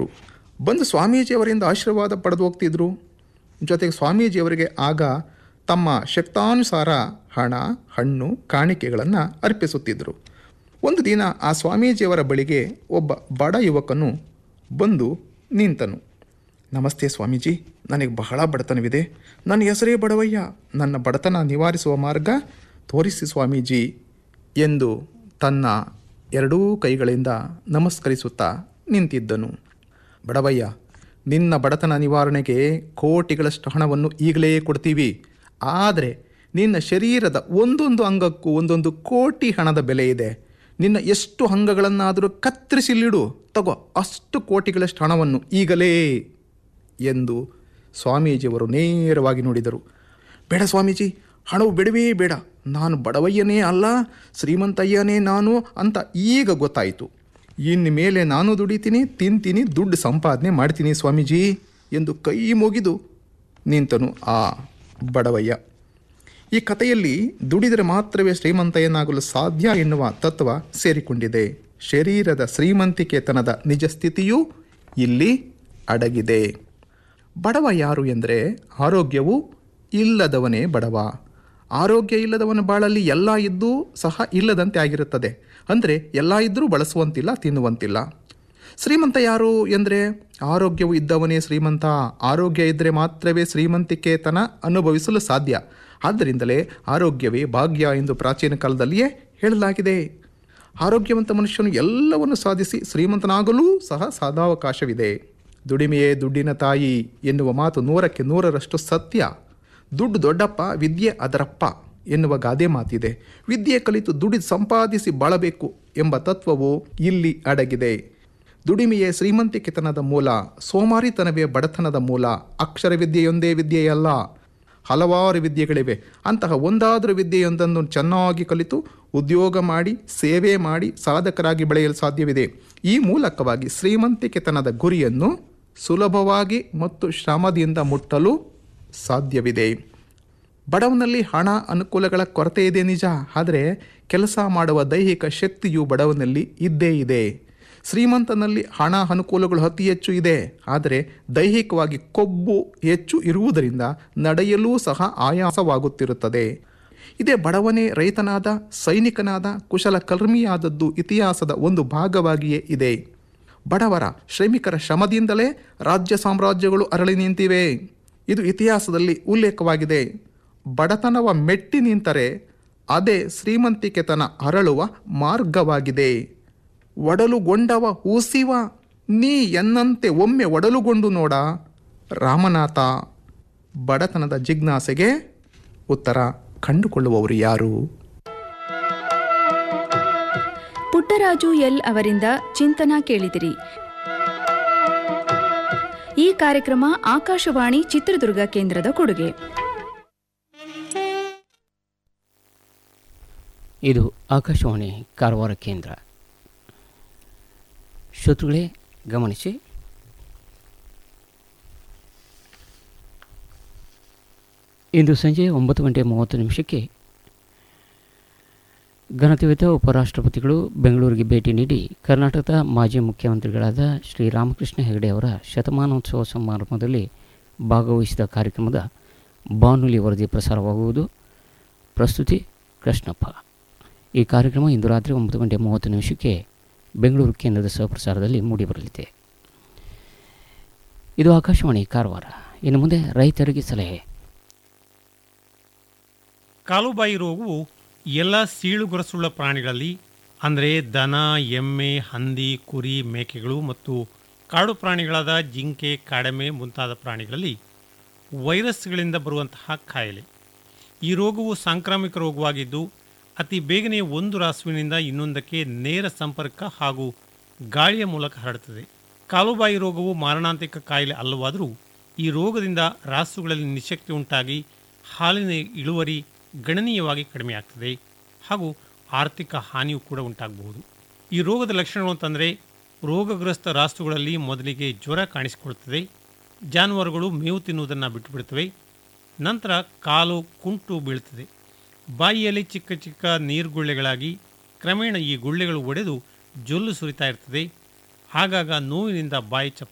ಬಂದರು ಬಂದು ಸ್ವಾಮೀಜಿಯವರಿಂದ ಆಶೀರ್ವಾದ ಪಡೆದು ಹೋಗ್ತಿದ್ರು ಜೊತೆಗೆ ಸ್ವಾಮೀಜಿಯವರಿಗೆ ಆಗ ತಮ್ಮ ಶಕ್ತಾನುಸಾರ ಹಣ ಹಣ್ಣು ಕಾಣಿಕೆಗಳನ್ನು ಅರ್ಪಿಸುತ್ತಿದ್ದರು ಒಂದು ದಿನ ಆ ಸ್ವಾಮೀಜಿಯವರ ಬಳಿಗೆ ಒಬ್ಬ ಬಡ ಯುವಕನು ಬಂದು ನಿಂತನು ನಮಸ್ತೆ ಸ್ವಾಮೀಜಿ ನನಗೆ ಬಹಳ ಬಡತನವಿದೆ ನನ್ನ ಹೆಸರೇ ಬಡವಯ್ಯ ನನ್ನ ಬಡತನ ನಿವಾರಿಸುವ ಮಾರ್ಗ ತೋರಿಸಿ ಸ್ವಾಮೀಜಿ ಎಂದು ತನ್ನ ಎರಡೂ ಕೈಗಳಿಂದ ನಮಸ್ಕರಿಸುತ್ತಾ ನಿಂತಿದ್ದನು ಬಡವಯ್ಯ ನಿನ್ನ ಬಡತನ ನಿವಾರಣೆಗೆ ಕೋಟಿಗಳಷ್ಟು ಹಣವನ್ನು ಈಗಲೇ ಕೊಡ್ತೀವಿ ಆದರೆ ನಿನ್ನ ಶರೀರದ ಒಂದೊಂದು ಅಂಗಕ್ಕೂ ಒಂದೊಂದು ಕೋಟಿ ಹಣದ ಬೆಲೆ ಇದೆ ನಿನ್ನ ಎಷ್ಟು ಅಂಗಗಳನ್ನಾದರೂ ಕತ್ತರಿಸಿಲ್ಲಿಡು ತಗೋ ಅಷ್ಟು ಕೋಟಿಗಳಷ್ಟು ಹಣವನ್ನು ಈಗಲೇ ಎಂದು ಸ್ವಾಮೀಜಿಯವರು ನೇರವಾಗಿ ನೋಡಿದರು ಬೇಡ ಸ್ವಾಮೀಜಿ ಹಣವು ಬೇಡವೇ ಬೇಡ ನಾನು ಬಡವಯ್ಯನೇ ಅಲ್ಲ ಶ್ರೀಮಂತಯ್ಯನೇ ನಾನು ಅಂತ ಈಗ ಗೊತ್ತಾಯಿತು ಇನ್ನು ಮೇಲೆ ನಾನು ದುಡಿತೀನಿ ತಿಂತೀನಿ ದುಡ್ಡು ಸಂಪಾದನೆ ಮಾಡ್ತೀನಿ ಸ್ವಾಮೀಜಿ ಎಂದು ಕೈ ಮುಗಿದು ನಿಂತನು ಆ ಬಡವಯ್ಯ ಈ ಕಥೆಯಲ್ಲಿ ದುಡಿದರೆ ಮಾತ್ರವೇ ಶ್ರೀಮಂತಯ್ಯನಾಗಲು ಸಾಧ್ಯ ಎನ್ನುವ ತತ್ವ ಸೇರಿಕೊಂಡಿದೆ ಶರೀರದ ಶ್ರೀಮಂತಿಕೆತನದ ನಿಜ ಸ್ಥಿತಿಯೂ ಇಲ್ಲಿ ಅಡಗಿದೆ ಬಡವ ಯಾರು ಎಂದರೆ ಆರೋಗ್ಯವು ಇಲ್ಲದವನೇ ಬಡವ ಆರೋಗ್ಯ ಇಲ್ಲದವನ ಬಾಳಲ್ಲಿ ಎಲ್ಲ ಇದ್ದೂ ಸಹ ಇಲ್ಲದಂತೆ ಆಗಿರುತ್ತದೆ ಅಂದರೆ ಎಲ್ಲ ಇದ್ದರೂ ಬಳಸುವಂತಿಲ್ಲ ತಿನ್ನುವಂತಿಲ್ಲ ಶ್ರೀಮಂತ ಯಾರು ಎಂದರೆ ಆರೋಗ್ಯವು ಇದ್ದವನೇ ಶ್ರೀಮಂತ ಆರೋಗ್ಯ ಇದ್ದರೆ ಮಾತ್ರವೇ ಶ್ರೀಮಂತಿಕೆತನ ಅನುಭವಿಸಲು ಸಾಧ್ಯ ಆದ್ದರಿಂದಲೇ ಆರೋಗ್ಯವೇ ಭಾಗ್ಯ ಎಂದು ಪ್ರಾಚೀನ ಕಾಲದಲ್ಲಿಯೇ ಹೇಳಲಾಗಿದೆ ಆರೋಗ್ಯವಂತ ಮನುಷ್ಯನು ಎಲ್ಲವನ್ನು ಸಾಧಿಸಿ ಶ್ರೀಮಂತನಾಗಲೂ ಸಹ ಸಾಧಾವಕಾಶವಿದೆ ದುಡಿಮೆಯೇ ದುಡ್ಡಿನ ತಾಯಿ ಎನ್ನುವ ಮಾತು ನೂರಕ್ಕೆ ನೂರರಷ್ಟು ಸತ್ಯ ದುಡ್ಡು ದೊಡ್ಡಪ್ಪ ವಿದ್ಯೆ ಅದರಪ್ಪ ಎನ್ನುವ ಗಾದೆ ಮಾತಿದೆ ವಿದ್ಯೆ ಕಲಿತು ದುಡಿದು ಸಂಪಾದಿಸಿ ಬಾಳಬೇಕು ಎಂಬ ತತ್ವವು ಇಲ್ಲಿ ಅಡಗಿದೆ ದುಡಿಮೆಯೇ ಶ್ರೀಮಂತಿಕೆತನದ ಮೂಲ ಸೋಮಾರಿತನವೇ ಬಡತನದ ಮೂಲ ಅಕ್ಷರ ವಿದ್ಯೆಯೊಂದೇ ವಿದ್ಯೆಯಲ್ಲ ಹಲವಾರು ವಿದ್ಯೆಗಳಿವೆ ಅಂತಹ ಒಂದಾದರೂ ವಿದ್ಯೆಯೊಂದನ್ನು ಚೆನ್ನಾಗಿ ಕಲಿತು ಉದ್ಯೋಗ ಮಾಡಿ ಸೇವೆ ಮಾಡಿ ಸಾಧಕರಾಗಿ ಬೆಳೆಯಲು ಸಾಧ್ಯವಿದೆ ಈ ಮೂಲಕವಾಗಿ ಶ್ರೀಮಂತಿಕೆತನದ ಗುರಿಯನ್ನು ಸುಲಭವಾಗಿ ಮತ್ತು ಶ್ರಮದಿಂದ ಮುಟ್ಟಲು ಸಾಧ್ಯವಿದೆ ಬಡವನಲ್ಲಿ ಹಣ ಅನುಕೂಲಗಳ ಕೊರತೆ ಇದೆ ನಿಜ ಆದರೆ ಕೆಲಸ ಮಾಡುವ ದೈಹಿಕ ಶಕ್ತಿಯು ಬಡವನಲ್ಲಿ ಇದ್ದೇ ಇದೆ ಶ್ರೀಮಂತನಲ್ಲಿ ಹಣ ಅನುಕೂಲಗಳು ಅತಿ ಹೆಚ್ಚು ಇದೆ ಆದರೆ ದೈಹಿಕವಾಗಿ ಕೊಬ್ಬು ಹೆಚ್ಚು ಇರುವುದರಿಂದ ನಡೆಯಲೂ ಸಹ ಆಯಾಸವಾಗುತ್ತಿರುತ್ತದೆ ಇದೇ ಬಡವನೇ ರೈತನಾದ ಸೈನಿಕನಾದ ಕುಶಲಕರ್ಮಿಯಾದದ್ದು ಇತಿಹಾಸದ ಒಂದು ಭಾಗವಾಗಿಯೇ ಇದೆ ಬಡವರ ಶ್ರಮಿಕರ ಶ್ರಮದಿಂದಲೇ ರಾಜ್ಯ ಸಾಮ್ರಾಜ್ಯಗಳು ಅರಳಿ ನಿಂತಿವೆ ಇದು ಇತಿಹಾಸದಲ್ಲಿ ಉಲ್ಲೇಖವಾಗಿದೆ ಬಡತನವ ಮೆಟ್ಟಿ ನಿಂತರೆ ಅದೇ ಶ್ರೀಮಂತಿಕೆತನ ಅರಳುವ ಮಾರ್ಗವಾಗಿದೆ ಒಡಲುಗೊಂಡವ ಹೂಸಿವ ನೀ ಎನ್ನಂತೆ ಒಮ್ಮೆ ಒಡಲುಗೊಂಡು ನೋಡ ರಾಮನಾಥ ಬಡತನದ ಜಿಜ್ಞಾಸೆಗೆ ಉತ್ತರ ಕಂಡುಕೊಳ್ಳುವವರು ಯಾರು ಪುಟ್ಟರಾಜು ಎಲ್ ಅವರಿಂದ ಚಿಂತನ ಕೇಳಿದಿರಿ ಈ ಕಾರ್ಯಕ್ರಮ ಆಕಾಶವಾಣಿ ಚಿತ್ರದುರ್ಗ ಕೇಂದ್ರದ ಕೊಡುಗೆ ಇದು ಆಕಾಶವಾಣಿ ಕಾರವಾರ ಕೇಂದ್ರ ಶ್ರೋತೃಗಳೇ ಗಮನಿಸಿ ಇಂದು ಸಂಜೆ ಒಂಬತ್ತು ಗಂಟೆ ಮೂವತ್ತು ನಿಮಿಷಕ್ಕೆ ಘನತೆಯುತ ಉಪರಾಷ್ಟ್ರಪತಿಗಳು ಬೆಂಗಳೂರಿಗೆ ಭೇಟಿ ನೀಡಿ ಕರ್ನಾಟಕದ ಮಾಜಿ ಮುಖ್ಯಮಂತ್ರಿಗಳಾದ ಶ್ರೀ ರಾಮಕೃಷ್ಣ ಹೆಗಡೆ ಅವರ ಶತಮಾನೋತ್ಸವ ಸಮಾರಂಭದಲ್ಲಿ ಭಾಗವಹಿಸಿದ ಕಾರ್ಯಕ್ರಮದ ಬಾನುಲಿ ವರದಿ ಪ್ರಸಾರವಾಗುವುದು ಪ್ರಸ್ತುತಿ ಕೃಷ್ಣಪ್ಪ ಈ ಕಾರ್ಯಕ್ರಮ ಇಂದು ರಾತ್ರಿ ಒಂಬತ್ತು ಗಂಟೆ ಮೂವತ್ತು ನಿಮಿಷಕ್ಕೆ ಬೆಂಗಳೂರು ಕೇಂದ್ರದ ಸಹಪ್ರಸಾರದಲ್ಲಿ ಮೂಡಿಬರಲಿದೆ ಇದು ಆಕಾಶವಾಣಿ ಕಾರವಾರ ಇನ್ನು ಮುಂದೆ ರೈತರಿಗೆ ಸಲಹೆ ಕಾಲುಬಾಯಿ ರೋಗವು ಎಲ್ಲ ಸೀಳುಗೊರಸುಳ್ಳ ಪ್ರಾಣಿಗಳಲ್ಲಿ ಅಂದರೆ ದನ ಎಮ್ಮೆ ಹಂದಿ ಕುರಿ ಮೇಕೆಗಳು ಮತ್ತು ಕಾಡು ಪ್ರಾಣಿಗಳಾದ ಜಿಂಕೆ ಕಾಡೆಮೆ ಮುಂತಾದ ಪ್ರಾಣಿಗಳಲ್ಲಿ ವೈರಸ್ಗಳಿಂದ ಬರುವಂತಹ ಕಾಯಿಲೆ ಈ ರೋಗವು ಸಾಂಕ್ರಾಮಿಕ ರೋಗವಾಗಿದ್ದು ಅತಿ ಬೇಗನೆ ಒಂದು ರಾಸುವಿನಿಂದ ಇನ್ನೊಂದಕ್ಕೆ ನೇರ ಸಂಪರ್ಕ ಹಾಗೂ ಗಾಳಿಯ ಮೂಲಕ ಹರಡುತ್ತದೆ ಕಾಲುಬಾಯಿ ರೋಗವು ಮಾರಣಾಂತಿಕ ಕಾಯಿಲೆ ಅಲ್ಲವಾದರೂ ಈ ರೋಗದಿಂದ ರಾಸುಗಳಲ್ಲಿ ನಿಶಕ್ತಿ ಉಂಟಾಗಿ ಹಾಲಿನ ಇಳುವರಿ ಗಣನೀಯವಾಗಿ ಕಡಿಮೆಯಾಗ್ತದೆ ಹಾಗೂ ಆರ್ಥಿಕ ಹಾನಿಯೂ ಕೂಡ ಉಂಟಾಗಬಹುದು ಈ ರೋಗದ ಲಕ್ಷಣಗಳು ಅಂತಂದರೆ ರೋಗಗ್ರಸ್ತ ರಾಸುಗಳಲ್ಲಿ ಮೊದಲಿಗೆ ಜ್ವರ ಕಾಣಿಸಿಕೊಳ್ಳುತ್ತದೆ ಜಾನುವಾರುಗಳು ಮೇವು ತಿನ್ನುವುದನ್ನು ಬಿಟ್ಟುಬಿಡುತ್ತವೆ ನಂತರ ಕಾಲು ಕುಂಟು ಬೀಳುತ್ತದೆ ಬಾಯಿಯಲ್ಲಿ ಚಿಕ್ಕ ಚಿಕ್ಕ ನೀರುಗುಳ್ಳೆಗಳಾಗಿ ಕ್ರಮೇಣ ಈ ಗುಳ್ಳೆಗಳು ಒಡೆದು ಜೊಲ್ಲು ಸುರಿತಾ ಇರ್ತದೆ ಆಗಾಗ ನೋವಿನಿಂದ ಬಾಯಿ ಚಪ್ಪ